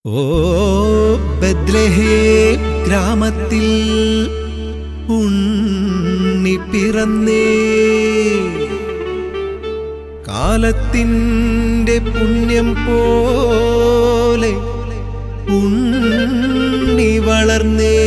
ഓ ബദ്ലഹേ ഗ്രാമത്തിൽ ഉണ്ണി പിറന്നേ കാലത്തിൻ്റെ പുണ്യം പോലെ ഉണ്ണി വളർന്നേ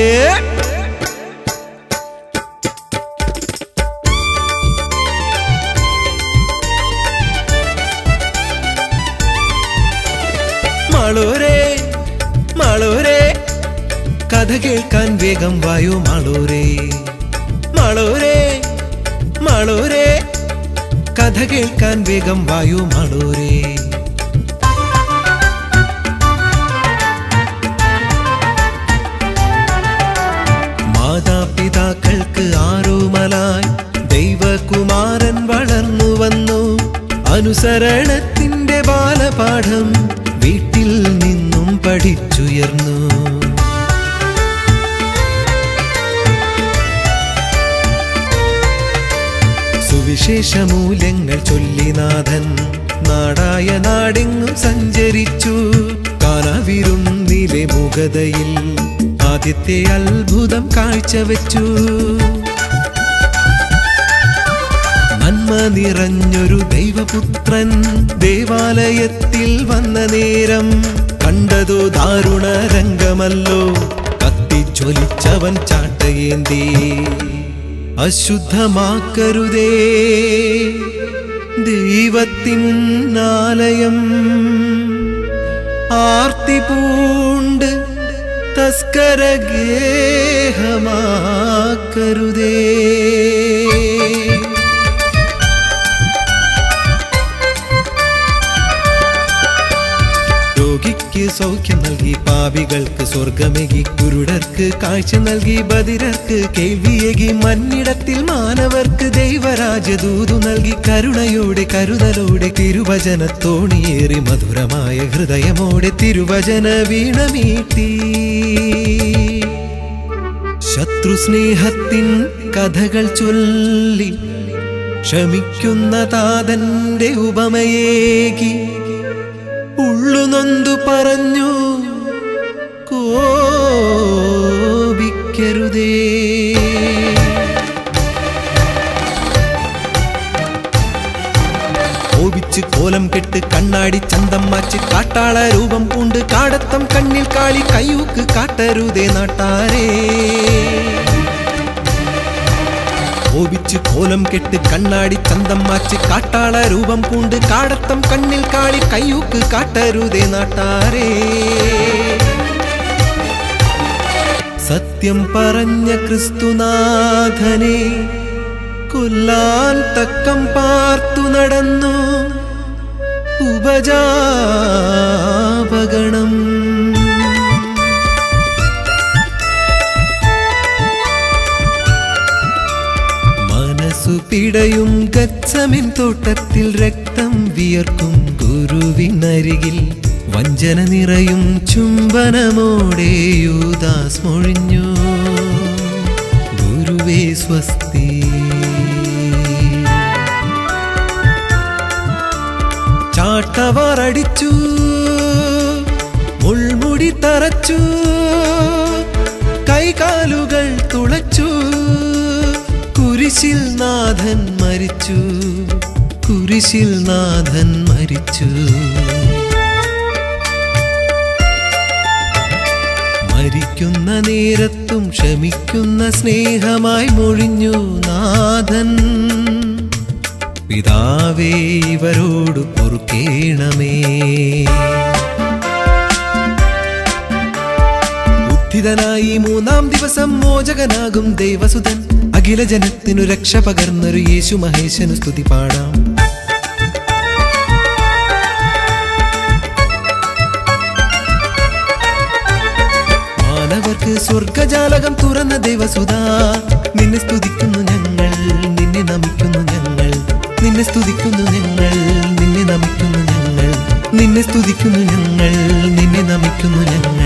മാളൂരേ മാളൂരേ കഥ കേൾക്കാൻ വേഗം വായു മാളൂരേ മാളൂരേ മാളൂരേ കഥ കേൾക്കാൻ വേഗം വായു മാളൂരേ മാതാപിതാക്കൾക്ക് ആരോമലായി ദൈവകുമാരൻ വളർന്നു വന്നു അനുസരണത്തിന്റെ ബാലപാഠം വീട്ടിൽ നിന്നും പഠിച്ചുയർന്നു സുവിശേഷ മൂല്യങ്ങൾ ചൊല്ലിനാഥൻ നാടായ നാടെങ്ങും സഞ്ചരിച്ചു കാനവിരുന്നിലെ മുഖതയിൽ ആദ്യത്തെ അത്ഭുതം കാഴ്ചവെച്ചു നന്മ നിറഞ്ഞൊരു ദൈവപുത്രൻ ദേവാലയത്തിൽ വന്ന നേരം കണ്ടതോ ദാരുണ രംഗമല്ലോ കത്തിച്ചൊലിച്ചവൻ ചാട്ടയേന്തി അശുദ്ധമാക്കരുതേ ദൈവത്തിൻ ആലയം ആർത്തി പൂണ്ട് തസ്കര ഗേഹമാക്കരുതേ രോഗിക്ക് സൗഖ്യം നൽകി പാപികൾക്ക് സ്വർഗമേകി കുരുടർക്ക് കാഴ്ച നൽകി ബദിരർക്ക് കേൾവിയേകി മന്നിടത്തിൽ മാനവർക്ക് ദൈവരാജദൂതു നൽകി കരുണയോടെ കരുതലോടെ തിരുവചനത്തോണിയേറി മധുരമായ ഹൃദയമോടെ തിരുവചന വീണമീട്ടി ശത്രുസ്നേഹത്തിൻ കഥകൾ ചൊല്ലി ക്ഷമിക്കുന്ന താതന്റെ ഉപമയേകി ഉള്ളുനൊന്തു പറഞ്ഞു കോപിക്കരുതേ കോപിച്ച് കോലം കെട്ട് കണ്ണാടി ചന്തം മാച്ച് കാട്ടാള രൂപം പൂണ്ട് കാടത്തം കണ്ണിൽ കാളി കയ്യൂക്ക് കാട്ടരുതേ നാട്ടാരേ കോപിച്ച് കോലം കെട്ട് കണ്ണാടി ചന്തം മാച്ച് കാട്ടാള രൂപം പൂണ്ട് കാടത്തം കണ്ണിൽ കാളി കയ്യൂക്ക് കാട്ടരുതേ നാട്ടാരേ സത്യം പറഞ്ഞ ക്രിസ്തുനാഥനെ കൊല്ലാൻ തക്കം പാർത്തു നടന്നു ഉപജാപഗണം മനസ്സു പിടയും ഗച്ചമിൻ തോട്ടത്തിൽ രക്തം വിയർക്കും ഗുരുവിനരികിൽ വഞ്ചന നിറയും ചുംബനമോടെ യൂദാസ് മൊഴിഞ്ഞു ഗുരുവേ സ്വസ്തി ചാട്ടവാറടിച്ചു മുൾമുടി തറച്ചു കൈകാലുകൾ തുളച്ചു കുരിശിൽ നാഥൻ മരിച്ചു കുരിശിൽ നാഥൻ മരിച്ചു മരിക്കുന്ന നേരത്തും ക്ഷമിക്കുന്ന സ്നേഹമായി മൊഴിഞ്ഞു നാഥൻ പിതാവേ ഇവരോട് പൊറുക്കേണമേ ഉദ്ധിതനായി മൂന്നാം ദിവസം മോചകനാകും ദൈവസുതൻ അഖില ജനത്തിനു രക്ഷ പകർന്നൊരു യേശു മഹേശനു സ്തുതി പാടാം മാനവർക്ക് സ്വർഗജാലകം തുറന്ന ദൈവസുതാ നിന്നെ സ്തുതിക്കുന്നു ഞങ്ങൾ നിന്നെ നമിക്കുന്നു ഞങ്ങൾ നിന്നെ സ്തുതിക്കുന്നു ഞങ്ങൾ നിന്നെ നമിക്കുന്നു ഞങ്ങൾ നിന്നെ സ്തുതിക്കുന്നു ഞങ്ങൾ നിന്നെ നമിക്കുന്നു ഞങ്ങൾ